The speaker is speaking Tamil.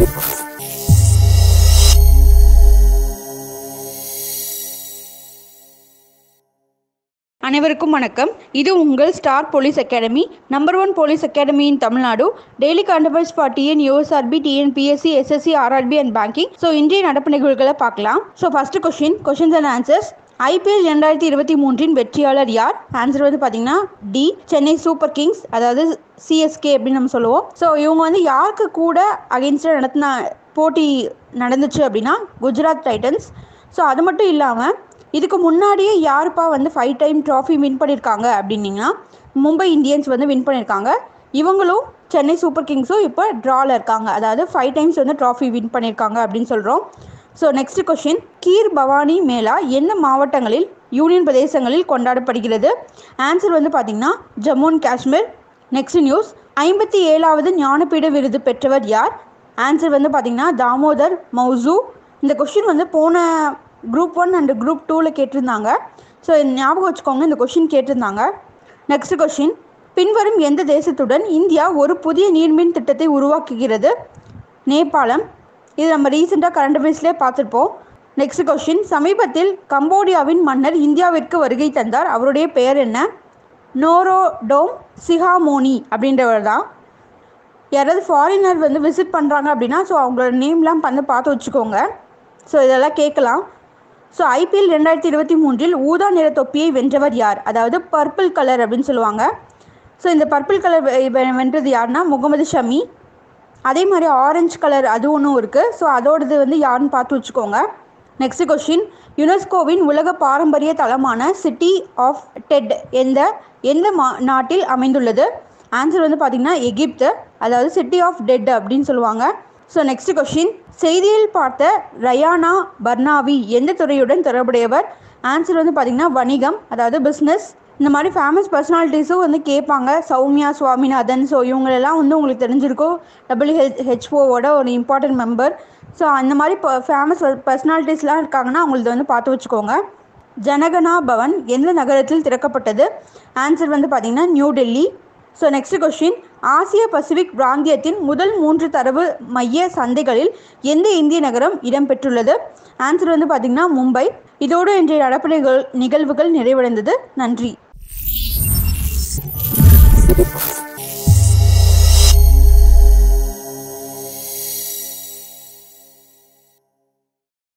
அனைவருக்கும் வணக்கம் இது உங்கள் star police academy number one police academy in Tamil Nadu daily current affairs for TN USRB TNPSC SSC RRB and banking so இன்றைய நடப்பு நிகழ்வுகளை பார்க்கலாம் so first question questions and answers IPL ரெண்டாயிரத்தி இருபத்தி மூன்றின் வெற்றியாளர் யார் ஆன்சர் வந்து பார்த்தீங்கன்னா டி சென்னை சூப்பர் கிங்ஸ் அதாவது சிஎஸ்கே அப்படின்னு நம்ம சொல்லுவோம் ஸோ இவங்க வந்து யாருக்கு கூட அகென்ஸ்டாக நடத்தின போட்டி நடந்துச்சு அப்படின்னா குஜராத் டைட்டன்ஸ் ஸோ அது மட்டும் இல்லாமல் இதுக்கு முன்னாடியே யாருப்பா வந்து ஃபைவ் டைம் ட்ராஃபி வின் பண்ணியிருக்காங்க அப்படின்னீங்கன்னா மும்பை இந்தியன்ஸ் வந்து வின் பண்ணியிருக்காங்க இவங்களும் சென்னை சூப்பர் கிங்ஸும் இப்போ ட்ராவில் இருக்காங்க அதாவது ஃபைவ் டைம்ஸ் வந்து ட்ராஃபி வின் பண்ணியிருக்காங்க அப்படின்னு சொல்கிறோம் so next question Kheer Bhavani Mela எந்த மாவட்டங்களில் யூனியன் பிரதேசங்களில் கொண்டாடப்படுகிறது ஆன்சர் வந்து பார்த்தீங்கன்னா Jammu and Kashmir next news ஐம்பத்தி ஏழாவது ஞானபீட விருது பெற்றவர் யார் ஆன்சர் வந்து பார்த்தீங்கன்னா தாமோதர் மௌசு இந்த கொஷின் வந்து போன குரூப் ஒன் அண்ட் குரூப் டூவில் கேட்டிருந்தாங்க ஸோ ஞாபகம் வச்சுக்கோங்க இந்த கொஷின் கேட்டிருந்தாங்க நெக்ஸ்ட் கொஷின் பின்வரும் எந்த தேசத்துடன் இந்தியா ஒரு புதிய நீர்மின் திட்டத்தை உருவாக்குகிறது நேபாளம் இது நம்ம ரீசெண்டாக கரண்ட் அஃபேர்ஸ்லேயே பார்த்துருப்போம் நெக்ஸ்ட் கொஷின் சமீபத்தில் கம்போடியாவின் மன்னர் இந்தியாவிற்கு வருகை தந்தார் அவருடைய பெயர் என்ன நோரோடோம் சிஹாமோனி அப்படின்றவர் தான் யாராவது ஃபாரினர் வந்து விசிட் பண்ணுறாங்க அப்படின்னா ஸோ அவங்களோட நேம்லாம் வந்து பார்த்து வச்சுக்கோங்க ஸோ இதெல்லாம் கேட்கலாம் ஸோ ஐபிஎல் ரெண்டாயிரத்தி இருபத்தி மூன்றில் ஊதா நிற தொப்பியை வென்றவர் யார் அதாவது பர்பிள் கலர் அப்படின்னு சொல்லுவாங்க ஸோ இந்த பர்பிள் கலர் வென்றது யாருன்னா முகமது ஷமி அதே மாதிரி ஆரஞ்சு கலர் அது ஒன்றும் இருக்குது ஸோ அதோடது வந்து யாருன்னு பார்த்து வச்சுக்கோங்க நெக்ஸ்ட் கொஷின் யுனெஸ்கோவின் உலக பாரம்பரிய தளமான சிட்டி ஆஃப் டெட் எந்த எந்த மா நாட்டில் அமைந்துள்ளது ஆன்சர் வந்து பார்த்திங்கன்னா எகிப்து அதாவது சிட்டி ஆஃப் டெட் அப்படின்னு சொல்லுவாங்க ஸோ நெக்ஸ்ட் கொஷின் செய்தியில் பார்த்த ரயானா பர்னாவி எந்த துறையுடன் தொடர்புடையவர் ஆன்சர் வந்து பார்த்திங்கன்னா வணிகம் அதாவது பிஸ்னஸ் இந்த மாதிரி ஃபேமஸ் பர்சனாலிட்டிஸும் வந்து கேட்பாங்க சௌமியா சுவாமிநாதன் ஸோ இவங்களெல்லாம் வந்து உங்களுக்கு தெரிஞ்சிருக்கும் டபிள்யூஹெச் ஹெச்ஓவோட ஒரு இம்பார்ட்டன்ட் மெம்பர் ஸோ அந்த மாதிரி இப்போ ஃபேமஸ் பர்சனாலிட்டிஸ்லாம் இருக்காங்கன்னா அவங்களது வந்து பார்த்து வச்சுக்கோங்க ஜனகனா பவன் எந்த நகரத்தில் திறக்கப்பட்டது ஆன்சர் வந்து பார்த்திங்கன்னா new Delhi so next question ஆசிய பசிபிக் பிராந்தியத்தின் முதல் மூன்று தரவு மைய சந்தைகளில் எந்த இந்திய நகரம் இடம்பெற்றுள்ளது ஆன்சர் வந்து பார்த்திங்கன்னா மும்பை இதோடு இன்றைய நடப்பு நிகழ் நிகழ்வுகள் நிறைவடைந்தது நன்றி